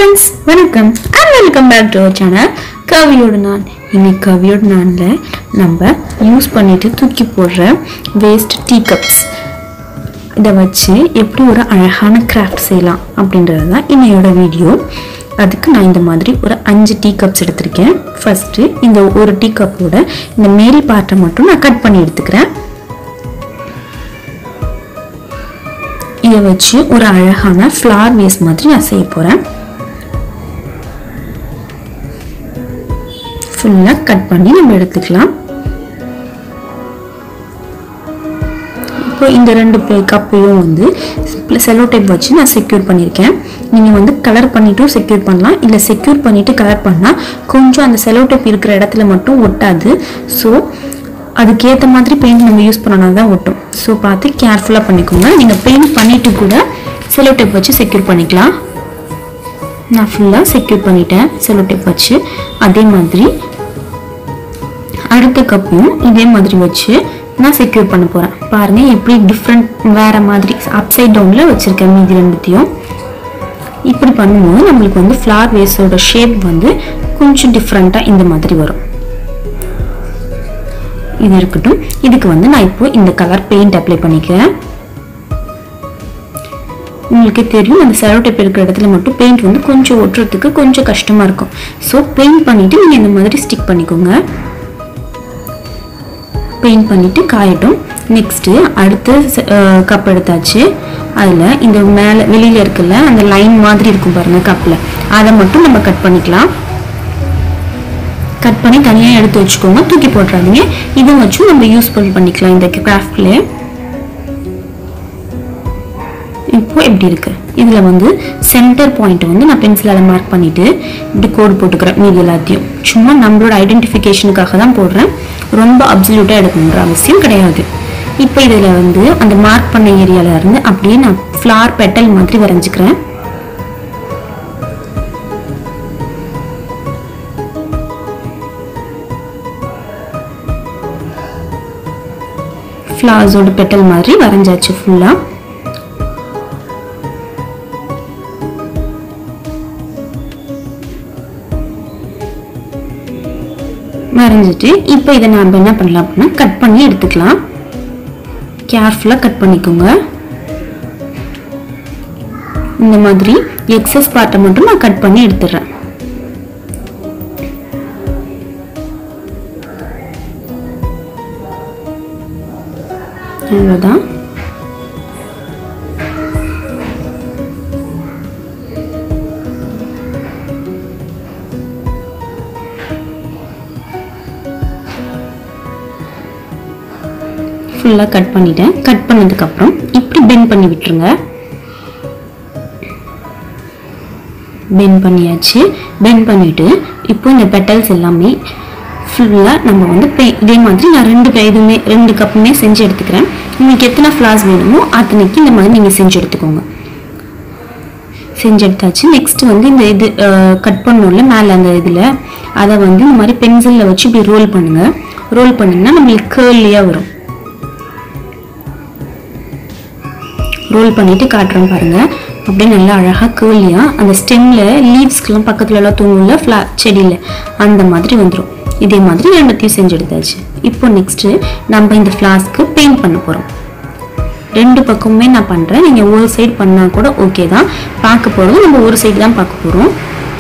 friends வணக்கம் and welcome back to our channel கவியோடு நான் இன்னைக்கு கவியோடு நானில் நம்ம யூஸ் பண்ணிட்டு தூக்கி போடுற வேஸ்ட் டீ கப்ஸ் இதை வச்சு எப்படி ஒரு அழகான கிராஃப்ட் செய்யலாம் அப்படின்றது தான் இன்னையோட வீடியோ அதுக்கு நான் இந்த மாதிரி ஒரு அஞ்சு டீ கப்ஸ் எடுத்திருக்கேன் ஃபர்ஸ்ட்டு இந்த ஒரு டீ கப்போட இந்த மேல் பார்ட்டை மட்டும் நான் கட் பண்ணி எடுத்துக்கிறேன் இதை வச்சு ஒரு அழகான ஃப்ளார் வேஸ் மாதிரி நான் செய்ய போகிறேன் ஃபுல்லாக கட் பண்ணி நம்ம எடுத்துக்கலாம் இப்போ இந்த ரெண்டு கப்பையும் வந்து செலோ டேப் வச்சு நான் செக்யூர் பண்ணியிருக்கேன் நீங்கள் வந்து கலர் பண்ணிட்டும் செக்யூர் பண்ணலாம் இல்லை செக்யூர் பண்ணிவிட்டு கலர் பண்ணால் கொஞ்சம் அந்த செலோ டேப் இருக்கிற இடத்துல மட்டும் ஒட்டாது ஸோ அதுக்கேற்ற மாதிரி பெயிண்ட் நம்ம யூஸ் பண்ணனா தான் ஒட்டும் ஸோ பார்த்து கேர்ஃபுல்லாக பண்ணிக்கோங்க நீங்கள் பெயிண்ட் பண்ணிவிட்டு கூட செலோ டேப் வச்சு செக்யூர் பண்ணிக்கலாம் நான் ஃபுல்லாக செக்யூர் பண்ணிட்டேன் செலோ டேப் வச்சு அதே மாதிரி அடுத்த கப்பையும் இதே மாதிரி வச்சு நான் செக்யூர் பண்ண போகிறேன் பாருங்கள் எப்படி டிஃப்ரெண்ட் வேறு மாதிரி அப்சைட் டவுனில் வச்சுருக்கேன் மீதி ரெண்டுத்தையும் இப்படி பண்ணும்போது நம்மளுக்கு வந்து ஃப்ளார் வேஸோட ஷேப் வந்து கொஞ்சம் டிஃப்ரெண்ட்டாக இந்த மாதிரி வரும் இது இருக்கட்டும் இதுக்கு வந்து நான் இப்போ இந்த கலர் பெயிண்ட் அப்ளை பண்ணிக்கிறேன் உங்களுக்கே தெரியும் அந்த செலோ டேப் இருக்கிற இடத்துல மட்டும் பெயிண்ட் வந்து கொஞ்சம் ஒட்டுறதுக்கு கொஞ்சம் கஷ்டமாக இருக்கும் ஸோ பெயிண்ட் பண்ணிவிட்டு நீங்கள் இந்த மாதிரி ஸ்டிக் பண்ணிக்கோங்க பெயிண்ட் பண்ணிவிட்டு காயட்டும் நெக்ஸ்ட்டு அடுத்து கப் எடுத்தாச்சு அதில் இந்த மேலே வெளியில் இருக்குல்ல அந்த லைன் மாதிரி இருக்கும் பாருங்கள் கப்பில் அதை மட்டும் நம்ம கட் பண்ணிக்கலாம் கட் பண்ணி தனியாக எடுத்து வச்சுக்கோங்க தூக்கி போட்டுறாதீங்க இதுவும் வச்சும் நம்ம யூஸ் பண்ணி பண்ணிக்கலாம் இந்த கிராஃப்ட்ல இப்போ எப்படி இருக்கு இதில் வந்து சென்டர் பாயிண்ட் வந்து நான் பென்சிலால் மார்க் பண்ணிட்டு இப்படி கோடு போட்டுக்கிறேன் மீதி எல்லாத்தையும் சும்மா நம்மளோட ஐடென்டிஃபிகேஷனுக்காக தான் போடுறேன் ரொம்ப அப்சல்யூட்டாக எடுக்கணுன்ற அவசியம் கிடையாது இப்போ இதில் வந்து அந்த மார்க் பண்ண ஏரியால இருந்து அப்படியே நான் ஃப்ளார் பெட்டல் மாதிரி வரைஞ்சிக்கிறேன் ஃப்ளார்ஸோட பெட்டல் மாதிரி வரைஞ்சாச்சு ஃபுல்லாக வரைஞ்சிட்டு இப்போ இதை நாம் என்ன பண்ணலாம் அப்படின்னா கட் பண்ணி எடுத்துக்கலாம் கேர்ஃபுல்லாக கட் பண்ணிக்கோங்க இந்த மாதிரி எக்ஸஸ் பார்ட்டை மட்டும் நான் கட் பண்ணி எடுத்துடுறேன் அவ்வளோதான் ஃபுல்லாக கட் பண்ணிட்டேன் கட் பண்ணதுக்கப்புறம் இப்படி பெண்ட் பண்ணி விட்டுருங்க பெண்ட் பண்ணியாச்சு பெண்ட் பண்ணிவிட்டு இப்போ இந்த பெட்டல்ஸ் எல்லாமே ஃபுல்லாக நம்ம வந்து பே- இதே மாதிரி நான் ரெண்டு க- இதுவுமே ரெண்டு கப்புமே செஞ்சு எடுத்துக்கிறேன் உங்களுக்கு எத்தனை ஃப்ளார்ஸ் வேணுமோ அத்தனைக்கு இந்த மாதிரி நீங்கள் செஞ்சு எடுத்துக்கோங்க செஞ்சு எடுத்தாச்சு நெக்ஸ்ட் வந்து இந்த இது கட் பண்ணோம்ல மேலே அந்த இதில் அதை வந்து இந்த மாதிரி பென்சிலில் வச்சு இப்படி ரோல் பண்ணுங்க ரோல் பண்ணிங்கன்னா நம்மளுக்கு கேர்லியாக வரும் ரோல் பண்ணிட்டு காட்டுறேன் பாருங்க அப்படியே நல்லா அழகாக கேர்லியாக அந்த ஸ்டெம்ல லீவ்ஸ்க்கெல்லாம் பக்கத்துல எல்லாம் தூங்கும்ல ஃப்ளா செடியில் அந்த மாதிரி வந்துடும் இதே மாதிரி ரெண்டுத்தையும் செஞ்சு எடுத்தாச்சு இப்போ நெக்ஸ்ட்டு நம்ம இந்த ஃப்ளாஸ்க்கு பெயிண்ட் பண்ண போகிறோம் ரெண்டு பக்கமுமே நான் பண்ணுறேன் நீங்கள் ஒரு சைடு பண்ணால் கூட ஓகே தான் பார்க்க போகிறது நம்ம ஒரு சைடு தான் பார்க்க போகிறோம்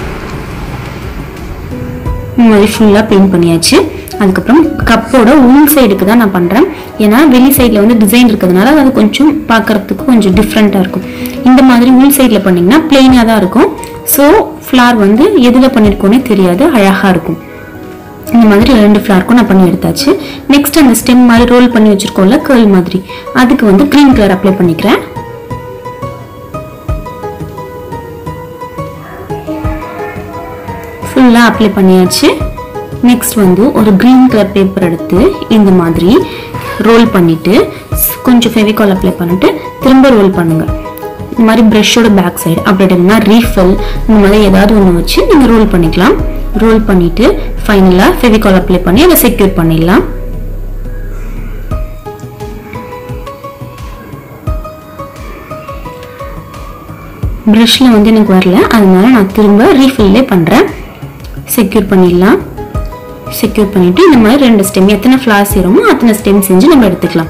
இந்த மாதிரி ஃபுல்லாக பெயிண்ட் பண்ணியாச்சு அதுக்கப்புறம் கப்போட உள் சைடுக்கு தான் நான் பண்ணுறேன் ஏன்னா வெளி சைடில் வந்து டிசைன் இருக்கிறதுனால அது கொஞ்சம் பார்க்கறதுக்கு கொஞ்சம் டிஃப்ரெண்ட்டாக இருக்கும் இந்த மாதிரி உள் சைடில் பண்ணிங்கன்னா பிளெயினாக தான் இருக்கும் ஸோ ஃப்ளார் வந்து எதில் பண்ணியிருக்கோன்னே தெரியாது அழகாக இருக்கும் இந்த மாதிரி ரெண்டு ஃப்ளார்க்கும் நான் பண்ணி எடுத்தாச்சு நெக்ஸ்ட் அந்த ஸ்டெம் மாதிரி ரோல் பண்ணி வச்சிருக்கோம்ல கேர்ள் மாதிரி அதுக்கு வந்து க்ரீன் கலர் அப்ளை பண்ணிக்கிறேன் ஃபுல்லாக அப்ளை பண்ணியாச்சு நெக்ஸ்ட் வந்து ஒரு க்ரீன் கலர் பேப்பர் எடுத்து இந்த மாதிரி ரோல் பண்ணிட்டு ஸ்- கொஞ்சம் ஃபெவிகால் அப்ளை பண்ணிட்டு திரும்ப ரோல் பண்ணுங்க இந்த மாதிரி ப்ரஷோட பேக் சைடு அப்படி இல்லைன்னா ரீஃபில் இந்த மாதிரி ஏதாவது ஒன்று வச்சு நீங்கள் ரோல் பண்ணிக்கலாம் ரோல் பண்ணிட்டு ஃபைனலாக ஃபெவிகால் அப்ளை பண்ணி அதை செக்யூர் பண்ணிடலாம் ப்ரஷில் வந்து எனக்கு வரல அதனால நான் திரும்ப ரீஃபில்லே பண்ணுறேன் செக்யூர் பண்ணிடலாம் செக்யூர் பண்ணிவிட்டு இந்த மாதிரி ரெண்டு ஸ்டெம் எத்தனை ஃப்ளார் செய்கிறோமோ அத்தனை ஸ்டெம் செஞ்சு நம்ம எடுத்துக்கலாம்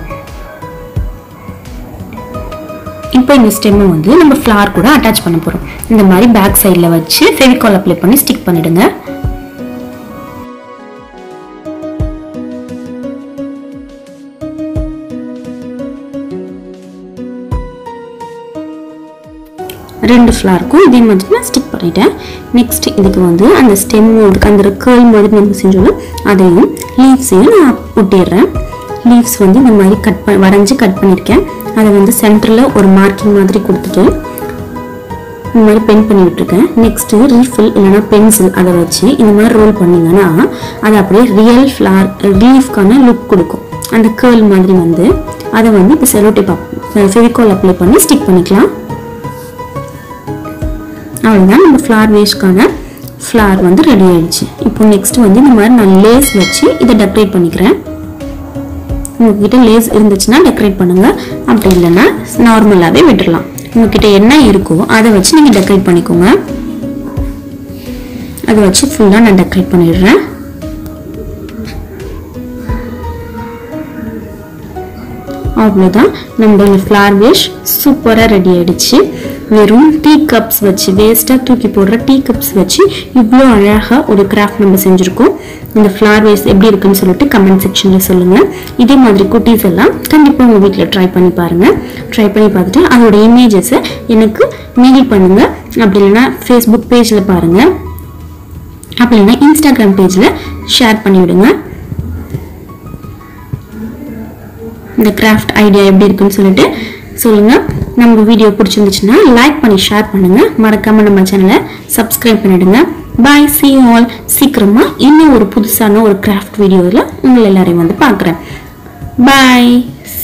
இப்போ இந்த ஸ்டெம்மை வந்து நம்ம ஃப்ளார் கூட அட்டாச் பண்ண போகிறோம் இந்த மாதிரி பேக் சைடில் வச்சு ஃபெவிகால் அப்ளை பண்ணி ஸ்டிக் பண்ணிடுங்க ரெண்டு ஃப்ளாருக்கும் இதே மாதிரி நான் ஸ்டிக் பண்ணிட்டேன் நெக்ஸ்ட் இதுக்கு வந்து அந்த ஸ்டெம் அந்த கேர்ள் மாதிரி நம்ம செஞ்சோம் அதையும் லீவ்ஸையும் நான் ஒட்டிடுறேன் லீவ்ஸ் வந்து இந்த மாதிரி கட் பண்ண வரைஞ்சி கட் பண்ணியிருக்கேன் அதை வந்து சென்டரில் ஒரு மார்க்கிங் மாதிரி கொடுத்துட்டு இந்த மாதிரி பென் பண்ணி விட்டுருக்கேன் நெக்ஸ்ட்டு ரீஃபில் இல்லைனா பென்சில் அதை வச்சு இந்த மாதிரி ரோல் பண்ணிங்கன்னா அது அப்படியே ரியல் ஃப்ளார் லீஃப்க்கான லுக் கொடுக்கும் அந்த கேர்ள் மாதிரி வந்து அதை வந்து இப்போ செலோடேப் ஃபெவிகால் அப்ளை பண்ணி ஸ்டிக் பண்ணிக்கலாம் அவ்வளோதான் நம்ம ஃப்ளார் வேஸ்ட்கான ஃப்ளார் வந்து ரெடி ஆயிடுச்சு இப்போ நெக்ஸ்ட் வந்து இந்த மாதிரி நான் லேஸ் வச்சு இதை டெக்கரேட் பண்ணிக்கிறேன் உங்ககிட்ட லேஸ் இருந்துச்சுன்னா டெக்கரேட் பண்ணுங்க அப்படி இல்லைன்னா நார்மலாகவே விட்டுடலாம் உங்ககிட்ட என்ன இருக்கோ அதை வச்சு நீங்கள் டெக்கரேட் பண்ணிக்கோங்க அதை வச்சு ஃபுல்லாக நான் டெக்கரேட் பண்ணிடுறேன் அவ்வளோதான் நம்ம ஃப்ளார் வேஷ் சூப்பராக ரெடி ஆயிடுச்சு வெறும் டீ கப்ஸ் வச்சு வேஸ்ட்டாக தூக்கி போடுற டீ கப்ஸ் வச்சு இவ்வளோ அழகாக ஒரு கிராஃப்ட் நம்ம செஞ்சுருக்கோம் இந்த ஃப்ளார் வேஸ் எப்படி இருக்குன்னு சொல்லிட்டு கமெண்ட் செக்ஷனில் சொல்லுங்கள் இதே மாதிரி குட்டீஸ் எல்லாம் கண்டிப்பாக உங்கள் வீட்டில் ட்ரை பண்ணி பாருங்கள் ட்ரை பண்ணி பார்த்துட்டு அதோட இமேஜஸை எனக்கு மெயில் பண்ணுங்கள் அப்படி இல்லைன்னா ஃபேஸ்புக் பேஜில் பாருங்கள் அப்படி இல்லைன்னா இன்ஸ்டாகிராம் பேஜில் ஷேர் பண்ணிவிடுங்க இந்த கிராஃப்ட் ஐடியா எப்படி இருக்குன்னு சொல்லிட்டு சொல்லுங்க நம்ம வீடியோ பிடிச்சிருந்துச்சுன்னா லைக் பண்ணி ஷேர் பண்ணுங்க மறக்காம நம்ம சேனலை சப்ஸ்கிரைப் பண்ணிடுங்க பாய் சி ஆல் சீக்கிரமா இன்னும் ஒரு புதுசான ஒரு கிராஃப்ட் வீடியோவில் உங்களை எல்லாரையும் வந்து பார்க்குறேன் பாய்